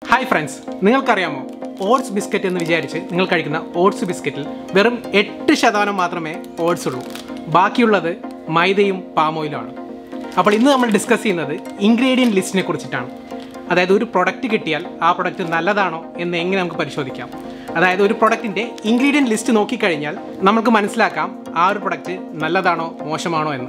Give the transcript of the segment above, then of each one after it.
hi friends നിങ്ങൾക്കറിയാമോ oats biscuit എന്ന് വിചാരിച്ച് നിങ്ങൾ കഴിക്കുന്ന ഓട്സ് ബിസ്ക്കറ്റിൽ വെറും എട്ട് ശതമാനം മാത്രമേ ഓട്സ് ഉള്ളൂ ബാക്കിയുള്ളത് മൈദയും പാമോയിലുമാണ് അപ്പോൾ ഇന്ന് നമ്മൾ ഡിസ്കസ് ചെയ്യുന്നത് ഇൻഗ്രീഡിയൻറ്റ് ലിസ്റ്റിനെ കുറിച്ചിട്ടാണ് അതായത് ഒരു പ്രൊഡക്റ്റ് കിട്ടിയാൽ ആ പ്രൊഡക്റ്റ് നല്ലതാണോ എന്ന് എങ്ങനെ നമുക്ക് പരിശോധിക്കാം അതായത് ഒരു പ്രൊഡക്റ്റിൻ്റെ ഇൻഗ്രീഡിയൻറ്റ് ലിസ്റ്റ് നോക്കിക്കഴിഞ്ഞാൽ നമുക്ക് മനസ്സിലാക്കാം ആ ഒരു പ്രൊഡക്റ്റ് നല്ലതാണോ മോശമാണോ എന്ന്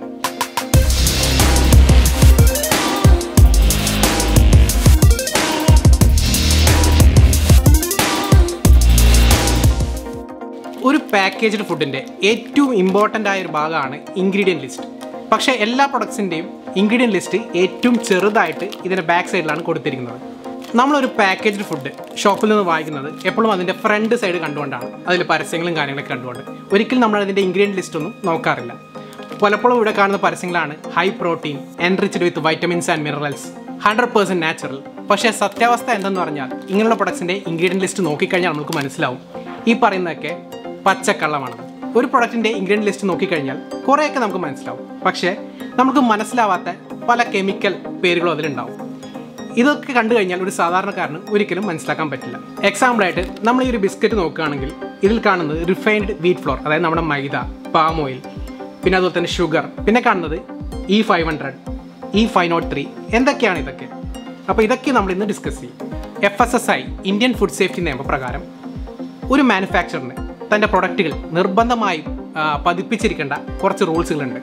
ഒരു പാക്കേജ്ഡ് ഫുഡിൻ്റെ ഏറ്റവും ഇമ്പോർട്ടൻ്റ് ആയ ഒരു ഭാഗമാണ് ഇൻഗ്രീഡിയൻറ്റ് ലിസ്റ്റ് പക്ഷേ എല്ലാ പ്രൊഡക്ട്സിൻ്റെയും ഇൻഗ്രീഡിയൻറ്റ് ലിസ്റ്റ് ഏറ്റവും ചെറുതായിട്ട് ഇതിൻ്റെ ബാക്ക് സൈഡിലാണ് കൊടുത്തിരിക്കുന്നത് നമ്മളൊരു പാക്കേജ്ഡ് ഫുഡ് ഷോപ്പിൽ നിന്ന് വാങ്ങിക്കുന്നത് എപ്പോഴും അതിൻ്റെ ഫ്രണ്ട് സൈഡ് കണ്ടുകൊണ്ടാണ് അതിൽ പരസ്യങ്ങളും കാര്യങ്ങളൊക്കെ കണ്ടുകൊണ്ട് ഒരിക്കലും നമ്മൾ അതിൻ്റെ ഇൻഗ്രീഡിയൻറ്റ് ലിസ്റ്റ് ഒന്നും നോക്കാറില്ല പലപ്പോഴും ഇവിടെ കാണുന്ന പരസ്യങ്ങളാണ് high protein enriched with vitamins and minerals hundred percent natural പക്ഷേ സത്യാവസ്ഥ എന്തെന്ന് പറഞ്ഞാൽ ഇങ്ങനെയുള്ള പ്രൊഡക്ട്സിൻ്റെ ഇൻഗ്രീഡിയൻറ്റ് ലിസ്റ്റ് നോക്കിക്കഴിഞ്ഞാൽ നമുക്ക് മനസ്സിലാവും ഈ പറയുന്നതൊക്കെ പച്ചക്കള്ളമാണ് ഒരു പ്രൊഡക്റ്റിൻ്റെ ഇൻഗ്രീഡിയൻറ്റ് ലിസ്റ്റ് നോക്കിക്കഴിഞ്ഞാൽ കുറേയൊക്കെ നമുക്ക് മനസ്സിലാവും പക്ഷേ നമുക്ക് മനസ്സിലാവാത്ത പല കെമിക്കൽ പേരുകളും അതിലുണ്ടാവും ഇതൊക്കെ കണ്ടു കഴിഞ്ഞാൽ ഒരു സാധാരണക്കാരന് ഒരിക്കലും മനസ്സിലാക്കാൻ പറ്റില്ല എക്സാമ്പിളായിട്ട് നമ്മൾ ഈ ഒരു ബിസ്ക്കറ്റ് നോക്കുകയാണെങ്കിൽ ഇതിൽ കാണുന്നത് റിഫൈൻഡ് വീറ്റ് ഫ്ലോർ അതായത് നമ്മുടെ മൈദ പാം ഓയിൽ പിന്നെ അതുപോലെ തന്നെ ഷുഗർ പിന്നെ കാണുന്നത് E five hundred E five nought three എന്തൊക്കെയാണ് ഇതൊക്കെ അപ്പോൾ ഇതൊക്കെ നമ്മൾ ഇന്ന് ഡിസ്കസ് ചെയ്യും F S S I Indian food safety നിയമപ്രകാരം ഒരു മാനുഫാക്ചറിന് തൻ്റെ പ്രൊഡക്റ്റുകൾ നിർബന്ധമായും ആ, പതിപ്പിച്ചിരിക്കേണ്ട കുറച്ച് റൂൾസുകളുണ്ട്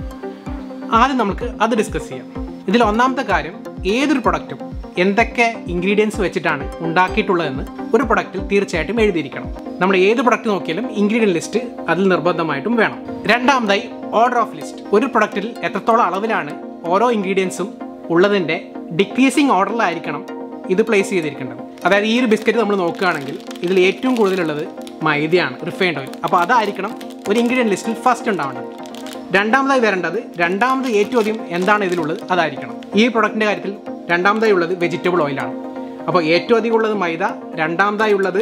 ആദ്യം നമുക്ക് അത് ഡിസ്കസ് ചെയ്യാം ഇതിൽ ഒന്നാമത്തെ കാര്യം ഏതൊരു പ്രൊഡക്റ്റും എന്തൊക്കെ ഇൻഗ്രീഡിയൻസ് വെച്ചിട്ടാണ് ഉണ്ടാക്കിയിട്ടുള്ളതെന്ന് ഒരു പ്രൊഡക്റ്റിൽ തീർച്ചയായിട്ടും എഴുതിയിരിക്കണം നമ്മൾ ഏത് പ്രൊഡക്റ്റ് നോക്കിയാലും ഇൻഗ്രീഡിയൻറ്റ് ലിസ്റ്റ് അതിൽ നിർബന്ധമായിട്ടും വേണം രണ്ടാമതായി ഓർഡർ ഓഫ് ലിസ്റ്റ് ഒരു പ്രൊഡക്റ്റിൽ എത്രത്തോളം അളവിലാണ് ഓരോ ഇൻഗ്രീഡിയൻസും ഉള്ളതിൻ്റെ ഡിക്രീസിങ് ഓർഡറിലായിരിക്കണം ഇത് പ്ലേസ് ചെയ്തിരിക്കേണ്ടത് അതായത് ഈ ഒരു ബിസ്ക്കറ്റ് നമ്മൾ നോക്കുകയാണെങ്കിൽ ഇതിൽ ഏറ്റവും കൂടുതലുള്ളത് മൈദയാണ് റിഫൈൻഡ് ഓയിൽ അപ്പോൾ അതായിരിക്കണം ഒരു ഇൻഗ്രീഡിയൻറ്റ് ലിസ്റ്റിൽ ഫസ്റ്റ് ഉണ്ടാവേണ്ടത് രണ്ടാമതായി വരേണ്ടത് രണ്ടാമത് ഏറ്റവും അധികം എന്താണ് ഇതിലുള്ളത് അതായിരിക്കണം ഈ പ്രൊഡക്റ്റിൻ്റെ കാര്യത്തിൽ രണ്ടാമതായി ഉള്ളത് വെജിറ്റബിൾ ഓയിലാണ് അപ്പോൾ ഏറ്റവും അധികം ഉള്ളത് മൈദ രണ്ടാമതായി ഉള്ളത്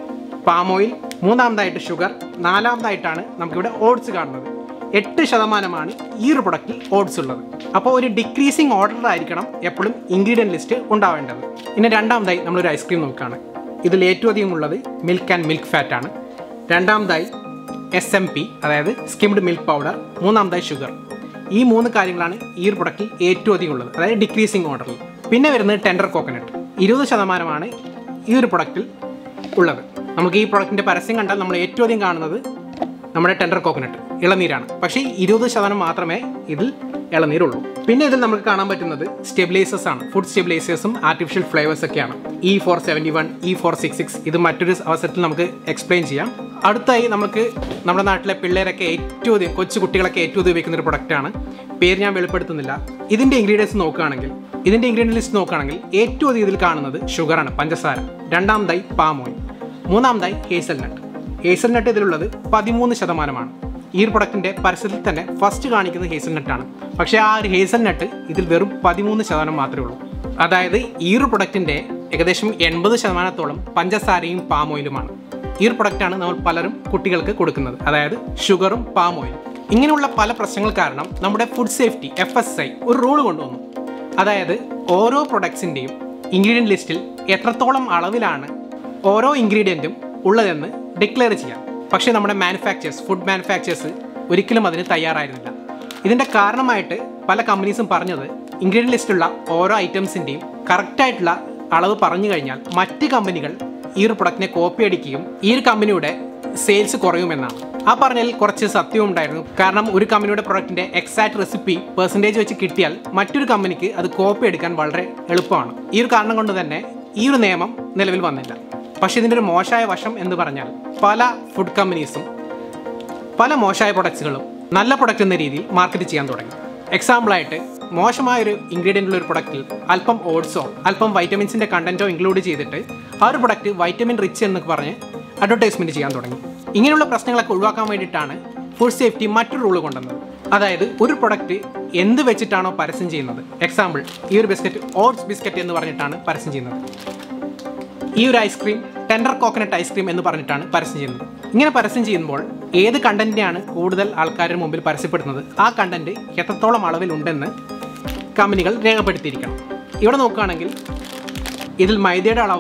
പാം ഓയിൽ മൂന്നാമതായിട്ട് ഷുഗർ നാലാമതായിട്ടാണ് നമുക്കിവിടെ ഓട്സ് കാണുന്നത് എട്ട് ശതമാനമാണ് ഈ ഒരു പ്രൊഡക്റ്റിൽ ഓട്സ് ഉള്ളത് അപ്പോൾ ഒരു ഡിക്രീസിങ് ഓർഡറിലായിരിക്കണം എപ്പോഴും ഇൻഗ്രീഡിയൻറ്റ് ലിസ്റ്റ് ഉണ്ടാവേണ്ടത് ഇനി രണ്ടാമതായി നമ്മളൊരു ഐസ്ക്രീം നോക്കുകയാണ് ഇതിൽ ഏറ്റവും അധികം ഉള്ളത് മിൽക്ക് ആൻഡ് മിൽക്ക് ഫാറ്റ് ആണ് രണ്ടാമതായി എസ് എം പി അതായത് സ്കിംഡ് മിൽക്ക് പൗഡർ മൂന്നാമതായി ഷുഗർ ഈ മൂന്ന് കാര്യങ്ങളാണ് ഈ ഒരു പ്രൊഡക്റ്റിൽ ഏറ്റവും അധികം ഉള്ളത് അതായത് ഡിക്രീസിങ് ഓർഡറിൽ പിന്നെ വരുന്നത് ടെൻഡർ കോക്കനട്ട് ഇരുപത് ശതമാനമാണ് ഈ ഒരു പ്രൊഡക്റ്റിൽ ഉള്ളത് നമുക്ക് ഈ പ്രൊഡക്റ്റിൻ്റെ പരസ്യം കണ്ടാൽ നമ്മൾ ഏറ്റവും അധികം കാണുന്നത് നമ്മുടെ ടെൻഡർ കോക്കനട്ട് ഇളനീരാണ് പക്ഷേ ഇരുപത് ശതമാനം മാത്രമേ ഇതിൽ ഇളനീരുള്ളൂ പിന്നെ ഇതിൽ നമുക്ക് കാണാൻ പറ്റുന്നത് സ്റ്റെബിലൈസേഴ്സ് ആണ് ഫുഡ് സ്റ്റെബിലൈസേഴ്സും ആർട്ടിഫിഷ്യൽ ഫ്ലേവേഴ്സ് ഒക്കെയാണ് E four seventy one E four six six ഇത് മറ്റൊരു അവസരത്തിൽ നമുക്ക് എക്സ്പ്ലെയിൻ ചെയ്യാം അടുത്തായി നമുക്ക് നമ്മുടെ നാട്ടിലെ പിള്ളേരൊക്കെ ഏറ്റവും അധികം കൊച്ചു കുട്ടികളൊക്കെ ഏറ്റവും അധികം ഉപയോഗിക്കുന്ന ഒരു പ്രൊഡക്റ്റാണ് പേര് ഞാൻ വെളിപ്പെടുത്തുന്നില്ല ഇതിൻ്റെ ഇൻഗ്രീഡിയൻസ് നോക്കുകയാണെങ്കിൽ ഇതിൻ്റെ ഇൻഗ്രീഡിയൻ ലിസ്റ്റ് നോക്കുകയാണെങ്കിൽ ഏറ്റവും അധികം ഇതിൽ കാണുന്നത് ഷുഗറാണ് പഞ്ചസാര രണ്ടാമതായി പാം ഓയിൽ മൂന്നാമതായി ഹേസൽനട്ട് ഹേസൽനട്ട് ഇതിലുള്ളത് പതിമൂന്ന് ശതമാനമാണ് ഈ ഒരു പ്രൊഡക്റ്റിൻ്റെ പരസ്യത്തിൽ തന്നെ ഫസ്റ്റ് കാണിക്കുന്നത് ഹേസൽനട്ടാണ് പക്ഷേ ആ ഒരു ഹേസൽനട്ട് ഇതിൽ വെറും പതിമൂന്ന് ശതമാനം മാത്രമേ ഉള്ളൂ അതായത് ഈ ഒരു പ്രൊഡക്റ്റിൻ്റെ ഏകദേശം എൺപത് ശതമാനത്തോളം പഞ്ചസാരയും പാം ഓയിലുമാണ് ഈ ഒരു പ്രൊഡക്റ്റാണ് നമ്മൾ പലരും കുട്ടികൾക്ക് കൊടുക്കുന്നത് അതായത് ഷുഗറും പാം ഓയിലും ഇങ്ങനെയുള്ള പല പ്രശ്നങ്ങൾ കാരണം നമ്മുടെ food safety F S I ഒരു റൂൾ കൊണ്ടുവന്നു അതായത് ഓരോ പ്രൊഡക്ട്സിൻ്റെയും ഇൻഗ്രീഡിയൻറ്റ് ലിസ്റ്റിൽ എത്രത്തോളം അളവിലാണ് ഓരോ ഇൻഗ്രീഡിയൻറ്റും ഉള്ളതെന്ന് ഡിക്ലെയർ ചെയ്യാം പക്ഷേ നമ്മുടെ മാനുഫാക്ചേഴ്സ് ഫുഡ് മാനുഫാക്ചേഴ്സ് ഒരിക്കലും അതിന് തയ്യാറായിരുന്നില്ല ഇതിൻ്റെ കാരണമായിട്ട് പല കമ്പനീസും പറഞ്ഞത് ഇൻഗ്രീഡിയൻ ലിസ്റ്റുള്ള ഓരോ ഐറ്റംസിൻ്റെയും കറക്റ്റായിട്ടുള്ള അളവ് പറഞ്ഞു കഴിഞ്ഞാൽ മറ്റ് കമ്പനികൾ ഈ ഒരു പ്രൊഡക്റ്റിനെ കോപ്പി അടിക്കുകയും ഈ ഒരു കമ്പനിയുടെ സെയിൽസ് കുറയുമെന്നാണ് ആ പറഞ്ഞതിൽ കുറച്ച് സത്യവും ഉണ്ടായിരുന്നു കാരണം ഒരു കമ്പനിയുടെ പ്രൊഡക്റ്റിന്റെ എക്സാക്ട് റെസിപ്പി പെർസെൻറ്റേജ് വെച്ച് കിട്ടിയാൽ മറ്റൊരു കമ്പനിക്ക് അത് കോപ്പി എടുക്കാൻ വളരെ എളുപ്പമാണ് ഈ ഒരു കാരണം കൊണ്ട് തന്നെ ഈ ഒരു നിയമം നിലവിൽ വന്നില്ല പക്ഷേ ഇതിൻ്റെ ഒരു മോശമായ വശം എന്ന് പറഞ്ഞാൽ പല ഫുഡ് കമ്പനീസും പല മോശമായ പ്രൊഡക്ട്സുകളും നല്ല പ്രൊഡക്റ്റ് എന്ന രീതിയിൽ മാർക്കറ്റ് ചെയ്യാൻ തുടങ്ങി എക്സാമ്പിളായിട്ട് മോശമായൊരു ഇൻഗ്രീഡിയൻ്റ് ഉള്ള ഒരു പ്രൊഡക്റ്റിൽ അല്പം ഓട്സോ അല്പം വൈറ്റമിൻസിൻ്റെ കണ്ടൻറ്റോ ഇൻക്ലൂഡ് ചെയ്തിട്ട് ആ ഒരു പ്രൊഡക്റ്റ് വൈറ്റമിൻ റിച്ച് എന്ന് പറഞ്ഞ് അഡ്വർടൈസ്മെൻറ്റ് ചെയ്യാൻ തുടങ്ങി ഇങ്ങനെയുള്ള പ്രശ്നങ്ങളൊക്കെ ഒഴിവാക്കാൻ വേണ്ടിയിട്ടാണ് ഫുഡ് സേഫ്റ്റി മറ്റൊരു റൂൾ കൊണ്ടുവന്നത് അതായത് ഒരു പ്രൊഡക്റ്റ് എന്ത് വെച്ചിട്ടാണോ പരസ്യം ചെയ്യുന്നത് എക്സാമ്പിൾ ഈ ഒരു ബിസ്ക്കറ്റ് ഓട്സ് ബിസ്ക്കറ്റ് എന്ന് പറഞ്ഞിട്ടാണ് പരസ്യം ചെയ്യുന്നത് ഈ ഒരു ഐസ്ക്രീം ടെൻഡർ കോക്കനട്ട് ഐസ്ക്രീം എന്ന് പറഞ്ഞിട്ടാണ് പരസ്യം ചെയ്യുന്നത് ഇങ്ങനെ പരസ്യം ചെയ്യുമ്പോൾ ഏത് കണ്ടന്റിനെയാണ് കൂടുതൽ ആൾക്കാരുടെ മുമ്പിൽ പരസ്യപ്പെടുന്നത് ആ കണ്ടന്റ് എത്രത്തോളം അളവിലുണ്ടെന്ന് കമ്പനികൾ രേഖപ്പെടുത്തിയിരിക്കണം ഇവിടെ നോക്കുകയാണെങ്കിൽ ഇതിൽ മൈദയുടെ അളവോ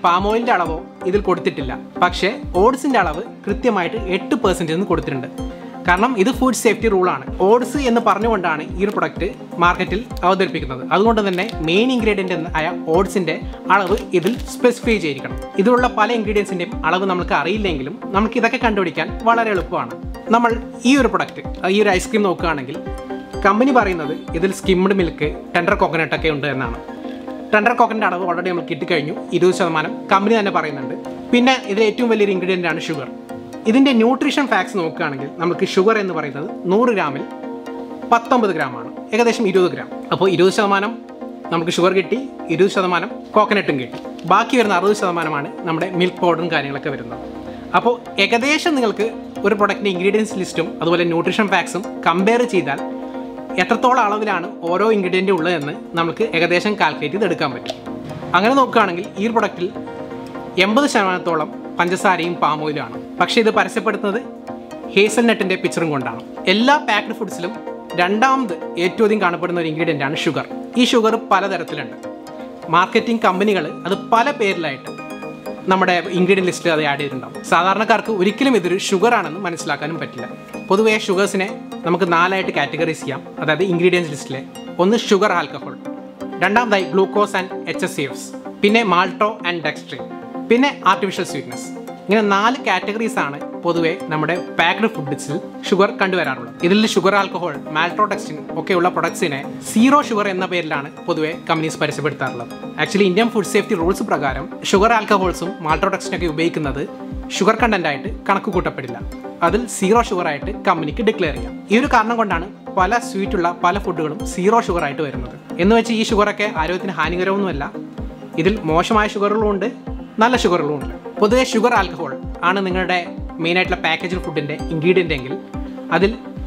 പാം ഓയിലിൻ്റെ അളവോ ഇതിൽ കൊടുത്തിട്ടില്ല പക്ഷേ ഓട്സിൻ്റെ അളവ് കൃത്യമായിട്ട് എട്ട് പെർസെൻറ്റ് എന്ന് കൊടുത്തിട്ടുണ്ട് കാരണം ഇത് ഫുഡ് സേഫ്റ്റി റൂളാണ് ഓട്സ് എന്ന് പറഞ്ഞുകൊണ്ടാണ് ഈ ഒരു പ്രൊഡക്റ്റ് മാർക്കറ്റിൽ അവതരിപ്പിക്കുന്നത് അതുകൊണ്ട് തന്നെ മെയിൻ ഇൻഗ്രീഡിയൻ്റ് ആയ ഓട്സിൻ്റെ അളവ് ഇതിൽ സ്പെസിഫൈ ചെയ്തിരിക്കണം ഇതിലുള്ള പല ഇൻഗ്രീഡിയൻസിൻ്റെയും അളവ് നമുക്ക് അറിയില്ലെങ്കിലും നമുക്ക് ഇതൊക്കെ കണ്ടുപിടിക്കാൻ വളരെ എളുപ്പമാണ് നമ്മൾ ഈ ഒരു പ്രൊഡക്റ്റ് ഈ ഒരു ഐസ്ക്രീം നോക്കുകയാണെങ്കിൽ കമ്പനി പറയുന്നത് ഇതിൽ സ്കിംഡ് മിൽക്ക് ടെൻഡർ കോക്കനട്ട് ഒക്കെ ഉണ്ട് എന്നാണ് ടെൻഡർ കോക്കനട്ട് അളവ് ഓൾറെഡി നമ്മൾ കിട്ടിക്കഴിഞ്ഞു ഇരുപത് ശതമാനം കമ്പനി തന്നെ പറയുന്നുണ്ട് പിന്നെ ഇതിൽ ഏറ്റവും വലിയൊരു ഇൻഗ്രീഡിയൻ്റ് ആണ് ഷുഗർ ഇതിൻ്റെ ന്യൂട്രീഷൻ ഫാക്ട്സ് നോക്കുകയാണെങ്കിൽ നമുക്ക് ഷുഗർ എന്ന് പറയുന്നത് നൂറ് ഗ്രാമിൽ പത്തൊമ്പത് ഗ്രാമാണ് ഏകദേശം ഇരുപത് ഗ്രാം അപ്പോൾ ഇരുപത് ശതമാനം നമുക്ക് ഷുഗർ കിട്ടി ഇരുപത് ശതമാനം കോക്കനട്ടും കിട്ടി ബാക്കി വരുന്ന അറുപത് ശതമാനമാണ് നമ്മുടെ മിൽക്ക് പൗഡറും കാര്യങ്ങളൊക്കെ വരുന്നത് അപ്പോൾ ഏകദേശം നിങ്ങൾക്ക് ഒരു പ്രൊഡക്റ്റിൻ്റെ ഇൻഗ്രീഡിയൻസ് ലിസ്റ്റും അതുപോലെ ന്യൂട്രീഷൻ ഫാക്ട്സും കമ്പയർ ചെയ്താൽ എത്രത്തോളം അളവിലാണ് ഓരോ ഇൻഗ്രീഡിയൻ്റ് ഉള്ളതെന്ന് നമുക്ക് ഏകദേശം കാൽക്കുലേറ്റ് ചെയ്ത് എടുക്കാൻ പറ്റും അങ്ങനെ നോക്കുകയാണെങ്കിൽ ഈ ഒരു പ്രൊഡക്റ്റിൽ എൺപത് ശതമാനത്തോളം പഞ്ചസാരയും പാം ഓയിലുമാണ് പക്ഷേ ഇത് പരസ്യപ്പെടുത്തുന്നത് ഹേസൽ നട്ടിൻ്റെ പിക്ചറും കൊണ്ടാണ് എല്ലാ പാക്ഡ് ഫുഡ്സിലും രണ്ടാമത് ഏറ്റവും അധികം കാണപ്പെടുന്ന ഒരു ഇൻഗ്രീഡിയൻ്റ് ആണ് ഷുഗർ ഈ ഷുഗർ പലതരത്തിലുണ്ട് മാർക്കറ്റിംഗ് കമ്പനികൾ അത് പല പേരിലായിട്ട് നമ്മുടെ ഇൻഗ്രീഡിയൻ ലിസ്റ്റിൽ അത് ആഡ് ചെയ്തിട്ടുണ്ടാവും സാധാരണക്കാർക്ക് ഒരിക്കലും ഇതൊരു ഷുഗർ ആണെന്ന് മനസ്സിലാക്കാനും പറ്റില്ല പൊതുവേ ഷുഗേഴ്സിനെ നമുക്ക് നാലായിട്ട് കാറ്റഗറൈസ് ചെയ്യാം അതായത് ഇൻഗ്രീഡിയൻസ് ലിസ്റ്റിലെ ഒന്ന് ഷുഗർ ആൽക്കഹോൾ രണ്ടാമതായി glucose and H S C Fs പിന്നെ മാൾട്ടോ ആൻഡ് ഡെക്സ്ട്രിൻ പിന്നെ ആർട്ടിഫിഷ്യൽ സ്വീറ്റ്നസ് ഇങ്ങനെ നാല് കാറ്റഗറീസ് ആണ് പൊതുവെ നമ്മുടെ പാക്ഡ് ഫുഡ്സിൽ ഷുഗർ കണ്ടുവരാറുള്ളത് ഇതിൽ ഷുഗർ ആൽക്കഹോൾ മാൽട്രോടെക്സിൻ ഒക്കെയുള്ള പ്രൊഡക്ട്സിനെ സീറോ ഷുഗർ എന്ന പേരിലാണ് പൊതുവെ കമ്പനീസ് പരസ്യപ്പെടുത്താറുള്ളത് actually Indian food safety rules പ്രകാരം ഷുഗർ ആൽക്കഹോൾസും മാൾട്രോടെക്സിനൊക്കെ ഉപയോഗിക്കുന്നത് ഷുഗർ കണ്ടന്റ് ആയിട്ട് കണക്ക് കൂട്ടപ്പെടില്ല അതിൽ സീറോ ഷുഗർ ആയിട്ട് കമ്പനിക്ക് ഡിക്ലെയർ ചെയ്യാം ഈ ഒരു കാരണം കൊണ്ടാണ് പല സ്വീറ്റുള്ള പല ഫുഡുകളും സീറോ ഷുഗർ ആയിട്ട് വരുന്നത് എന്ന് വെച്ച് ഈ ഷുഗറൊക്കെ ആരോഗ്യത്തിന് ഹാനികരമൊന്നുമല്ല ഇതിൽ മോശമായ ഷുഗറുകളും ഉണ്ട് നല്ല ഷുഗറുകളും ഉണ്ട് പൊതുവെ ഷുഗർ ആൽക്കഹോൾ ആണ് നിങ്ങളുടെ മെയിൻ ആയിട്ടുള്ള പാക്കേജ് ഫുഡിൻ്റെ ഇൻഗ്രീഡിയൻ്റ് എങ്കിൽ അതിൽ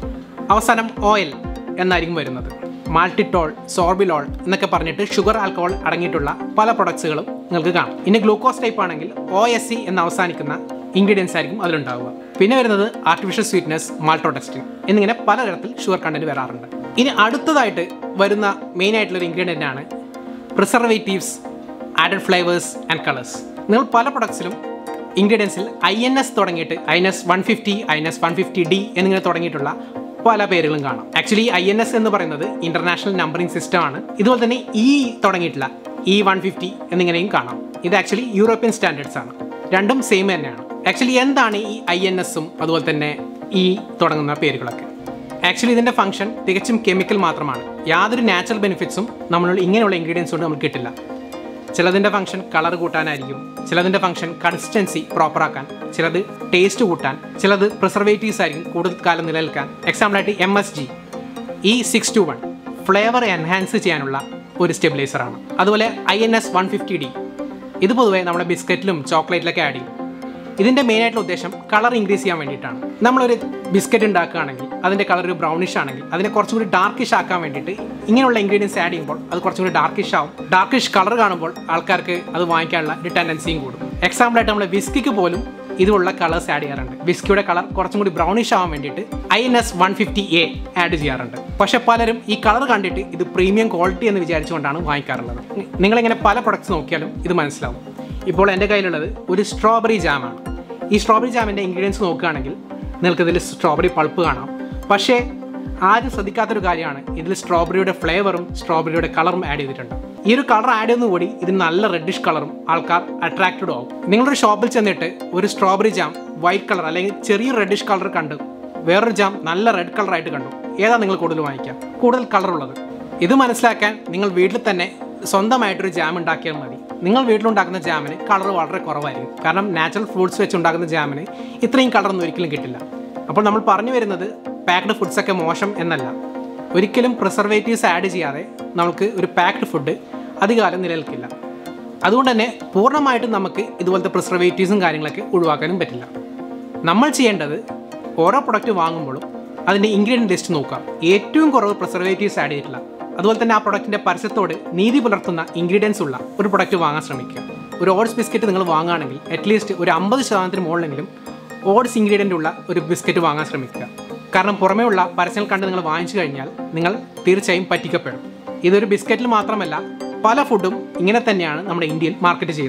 അവസാനം ഓയിൽ എന്നായിരിക്കും വരുന്നത് മാൾട്ടിറ്റോൾ സോർബിലോൾ എന്നൊക്കെ പറഞ്ഞിട്ട് ഷുഗർ ആൽക്കഹോൾ അടങ്ങിയിട്ടുള്ള പല പ്രൊഡക്ട്സുകളും നിങ്ങൾക്ക് കാണാം ഇനി ഗ്ലൂക്കോസ് ടൈപ്പ് ആണെങ്കിൽ ഒ എസ് സി എന്ന് അവസാനിക്കുന്ന ഇൻഗ്രീഡിയൻസ് ആയിരിക്കും അതിലുണ്ടാവുക പിന്നെ വരുന്നത് ആർട്ടിഫിഷ്യൽ സ്വീറ്റ്നസ് മാൾട്ടോടെക്സ്റ്റിൻ എന്നിങ്ങനെ പലതരത്തിൽ ഷുഗർ കണ്ടന്റ് വരാറുണ്ട് ഇനി അടുത്തതായിട്ട് വരുന്ന മെയിൻ ആയിട്ടുള്ള ഒരു ഇൻഗ്രീഡിയൻ്റ് ആണ് preservatives added flavours and colours നിങ്ങൾ പല പ്രൊഡക്ട്സിലും ഇൻഗ്രീഡിയൻസിൽ ഐ എൻ എസ് തുടങ്ങിയിട്ട് I N S one fifty I N S one fifty D എന്നിങ്ങനെ തുടങ്ങിയിട്ടുള്ള പല പേരുകളും കാണാം ആക്ച്വലി ഐ എൻ എസ് എന്ന് പറയുന്നത് ഇന്റർനാഷണൽ നമ്പറിംഗ് സിസ്റ്റം ആണ് ഇതുപോലെ തന്നെ ഇ തുടങ്ങിയിട്ടില്ല ഇ വൺ ഫിഫ്റ്റി എന്നിങ്ങനെയും കാണാം ഇത് ആക്ച്വലി യൂറോപ്യൻ സ്റ്റാൻഡേർഡ്സ് ആണ് രണ്ടും സെയിം തന്നെയാണ് ആക്ച്വലി എന്താണ് ഈ ഐ എൻ എസും അതുപോലെ തന്നെ ഇ തുടങ്ങുന്ന പേരുകളൊക്കെ ആക്ച്വലി ഇതിൻ്റെ ഫംഗ്ഷൻ തികച്ചും കെമിക്കൽ മാത്രമാണ് യാതൊരു നാച്ചുറൽ ബെനിഫിറ്റ്സും നമ്മളുള്ള ഇങ്ങനെയുള്ള ഇൻഗ്രീഡിയൻസ് കൊണ്ട് നമുക്ക് കിട്ടില്ല ചിലതിൻ്റെ ഫംഗ്ഷൻ കളർ കൂട്ടാനായിരിക്കും ചിലതിൻ്റെ ഫംഗ്ഷൻ കൺസിസ്റ്റൻസി പ്രോപ്പറാക്കാൻ ചിലത് ടേസ്റ്റ് കൂട്ടാൻ ചിലത് പ്രിസർവേറ്റീവ്സ് ആയിരിക്കും കൂടുതൽ കാലം നിലനിൽക്കാൻ എക്സാമ്പിളായിട്ട് M S G E six two one flavour enhance ചെയ്യാനുള്ള ഒരു സ്റ്റെബിലൈസറാണ് അതുപോലെ I N S one fifty D ഇത് പൊതുവേ നമ്മുടെ ബിസ്ക്കറ്റിലും ചോക്ലേറ്റിലൊക്കെ ആഡ് ചെയ്യും ഇതിൻ്റെ മെയിൻ ആയിട്ടുള്ള ഉദ്ദേശം കളർ ഇൻക്രീസ് ചെയ്യാൻ വേണ്ടിയിട്ടാണ് നമ്മളൊരു ബിസ്ക്കറ്റ് ഉണ്ടാക്കുകയാണെങ്കിൽ അതിൻ്റെ കളർ ഒരു ബ്രൗണിഷ് ആണെങ്കിൽ അതിനെ കുറച്ചും കൂടി ഡാർക്കിഷ് ആക്കാൻ വേണ്ടിയിട്ട് ഇങ്ങനെയുള്ള ഇൻഗ്രീഡിയൻസ് ആഡ് ചെയ്യുമ്പോൾ അത് കുറച്ചും കൂടി ഡാർക്കിഷ് ആവും ഡാർക്കിഷ് കളർ കാണുമ്പോൾ ആൾക്കാർക്ക് അത് വാങ്ങിക്കാനുള്ള ഒരു ടെൻഡൻസിയും കൂടും എക്സാമ്പിളായിട്ട് നമ്മൾ വിസ്കിക്ക് പോലും ഇതുള്ള കളേഴ്സ് ആഡ് ചെയ്യാറുണ്ട് വിസ്കിയുടെ കളർ കുറച്ചും കൂടി ബ്രൗണിഷ് ആവാൻ വേണ്ടിയിട്ട് I N S one fifty A add ചെയ്യാറുണ്ട് പക്ഷേ പലരും ഈ കളർ കണ്ടിട്ട് ഇത് പ്രീമിയം ക്വാളിറ്റി എന്ന് വിചാരിച്ചുകൊണ്ടാണ് വാങ്ങിക്കാറുള്ളത് നിങ്ങളിങ്ങനെ പല പ്രൊഡക്ട്സ് നോക്കിയാലും ഇത് മനസ്സിലാവും ഇപ്പോൾ എൻ്റെ കയ്യിലുള്ളത് ഒരു സ്ട്രോബെറി ജാമാണ് ഈ സ്ട്രോബെറി ജാമിൻ്റെ ഇൻഗ്രീഡിയൻസ് നോക്കുകയാണെങ്കിൽ നിങ്ങൾക്ക് ഇതിൽ സ്ട്രോബെറി പൾപ്പ് കാണാം പക്ഷേ ആരും ശ്രദ്ധിക്കാത്തൊരു കാര്യമാണ് ഇതിൽ സ്ട്രോബെറിയുടെ ഫ്ലേവറും സ്ട്രോബെറിയുടെ കളറും ആഡ് ചെയ്തിട്ടുണ്ട് ഈ ഒരു കളർ ആഡ് ചെയ്യുന്നതുകൂടി ഇതിന് നല്ല റെഡിഷ് കളറും ആൾക്കാർ അട്രാക്റ്റഡ് ആവും നിങ്ങളൊരു ഷോപ്പിൽ ചെന്നിട്ട് ഒരു സ്ട്രോബെറി ജാം വൈറ്റ് കളർ അല്ലെങ്കിൽ ചെറിയ റെഡിഷ് കളർ കണ്ട് വേറൊരു ജാം നല്ല റെഡ് കളറായിട്ട് കണ്ടു ഏതാ നിങ്ങൾ കൂടുതൽ വാങ്ങിക്കാം കൂടുതൽ കളറുള്ളത് ഇത് മനസ്സിലാക്കാൻ നിങ്ങൾ വീട്ടിൽ തന്നെ സ്വന്തമായിട്ടൊരു ജാം ഉണ്ടാക്കിയാൽ മതി നിങ്ങൾ വീട്ടിലുണ്ടാക്കുന്ന ജാമിന് കളർ വളരെ കുറവായിരിക്കും കാരണം നാച്ചുറൽ ഫ്രൂട്ട്സ് വെച്ച് ഉണ്ടാക്കുന്ന ജാമിന് ഇത്രയും കളറൊന്നും ഒരിക്കലും കിട്ടില്ല അപ്പോൾ നമ്മൾ പറഞ്ഞു വരുന്നത് പാക്ഡ് ഫുഡ്സ് ഒക്കെ മോശം എന്നല്ല ഒരിക്കലും പ്രിസർവേറ്റീവ്സ് ആഡ് ചെയ്യാതെ നമുക്ക് ഒരു പാക്ഡ് ഫുഡ് അധികകാലം നിലനിൽക്കില്ല അതുകൊണ്ട് തന്നെ പൂർണ്ണമായിട്ടും നമുക്ക് ഇതുപോലത്തെ പ്രിസർവേറ്റീവ്സും കാര്യങ്ങളൊക്കെ ഒഴിവാക്കാനും പറ്റില്ല നമ്മൾ ചെയ്യേണ്ടത് ഓരോ പ്രൊഡക്റ്റ് വാങ്ങുമ്പോഴും അതിൻ്റെ ഇൻഗ്രീഡിയൻറ്റ് ലിസ്റ്റ് നോക്കാം ഏറ്റവും കുറവ് പ്രിസർവേറ്റീവ്സ് ആഡ് ചെയ്തിട്ടില്ല അതുപോലെ തന്നെ ആ പ്രൊഡക്റ്റിൻ്റെ പരസ്യത്തോട് നീതി പുലർത്തുന്ന ഇൻഗ്രീഡിയൻസ് ഉള്ള ഒരു പ്രൊഡക്റ്റ് വാങ്ങാൻ ശ്രമിക്കുക ഒരു ഓട്സ് ബിസ്ക്കറ്റ് നിങ്ങൾ വാങ്ങുകയാണെങ്കിൽ അറ്റ്ലീസ്റ്റ് ഒരു അമ്പത് ശതമാനത്തിന് മുകളിലെങ്കിലും ഓട്സ് ഇൻഗ്രീഡിയൻ്റ് ഉള്ള ഒരു ബിസ്ക്കറ്റ് വാങ്ങാൻ ശ്രമിക്കുക കാരണം പുറമേ ഉള്ള പരസ്യങ്ങൾ കണ്ട് നിങ്ങൾ വാങ്ങിച്ചു കഴിഞ്ഞാൽ നിങ്ങൾ തീർച്ചയായും പറ്റിക്കപ്പെടും ഇതൊരു ബിസ്ക്കറ്റിൽ മാത്രമല്ല പല ഫുഡും ഇങ്ങനെ തന്നെയാണ് നമ്മുടെ ഇന്ത്യയിൽ മാർക്കറ്റ് ചെയ്യുന്നത്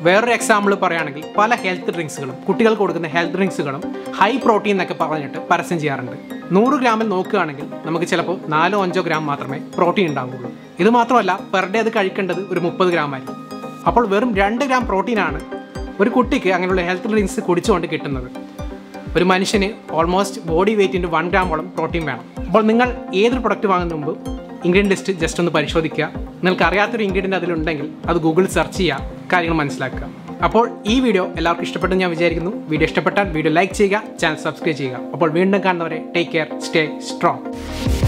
വേറൊരു എക്സാമ്പിൾ പറയുകയാണെങ്കിൽ പല ഹെൽത്ത് ഡ്രിങ്ക്സുകളും കുട്ടികൾക്ക് കൊടുക്കുന്ന ഹെൽത്ത് ഡ്രിങ്ക്സുകളും ഹൈ പ്രോട്ടീൻ എന്നൊക്കെ പറഞ്ഞിട്ട് പരസ്യം ചെയ്യാറുണ്ട് നൂറ് ഗ്രാമിൽ നോക്കുകയാണെങ്കിൽ നമുക്ക് ചിലപ്പോൾ നാലോ അഞ്ചോ ഗ്രാം മാത്രമേ പ്രോട്ടീൻ ഉണ്ടാവുകയുള്ളൂ ഇത് മാത്രമല്ല പെർ ഡേ അത് കഴിക്കേണ്ടത് ഒരു മുപ്പത് ഗ്രാം ആയിരിക്കും അപ്പോൾ വെറും രണ്ട് ഗ്രാം പ്രോട്ടീനാണ് ഒരു കുട്ടിക്ക് അങ്ങനെയുള്ള ഹെൽത്ത് ഡ്രിങ്ക്സ് കുടിച്ചുകൊണ്ട് കിട്ടുന്നത് ഒരു മനുഷ്യന് ഓൾമോസ്റ്റ് ബോഡി വെയ്റ്റിൻ്റെ വൺ ഗ്രാമോളം പ്രോട്ടീൻ വേണം അപ്പോൾ നിങ്ങൾ ഏതൊരു പ്രൊഡക്റ്റ് വാങ്ങുന്ന മുമ്പ് ഇൻഗ്രീഡിയൻ ലിസ്റ്റ് ജസ്റ്റ് ഒന്ന് പരിശോധിക്കുക നിങ്ങൾക്ക് അറിയാത്തൊരു ഇൻഗ്രീഡിയൻ്റ് അതിലുണ്ടെങ്കിൽ അത് ഗൂഗിൾ സെർച്ച് ചെയ്യുക കാര്യങ്ങൾ മനസ്സിലാക്കുക അപ്പോൾ ഈ വീഡിയോ എല്ലാവർക്കും ഇഷ്ടപ്പെട്ടെന്ന് ഞാൻ വിചാരിക്കുന്നു വീഡിയോ ഇഷ്ടപ്പെട്ടാൽ വീഡിയോ ലൈക്ക് ചെയ്യുക ചാനൽ സബ്സ്ക്രൈബ് ചെയ്യുക അപ്പോൾ വീണ്ടും കാണുന്നവരെ ടേക്ക് കെയർ സ്റ്റേ സ്ട്രോങ്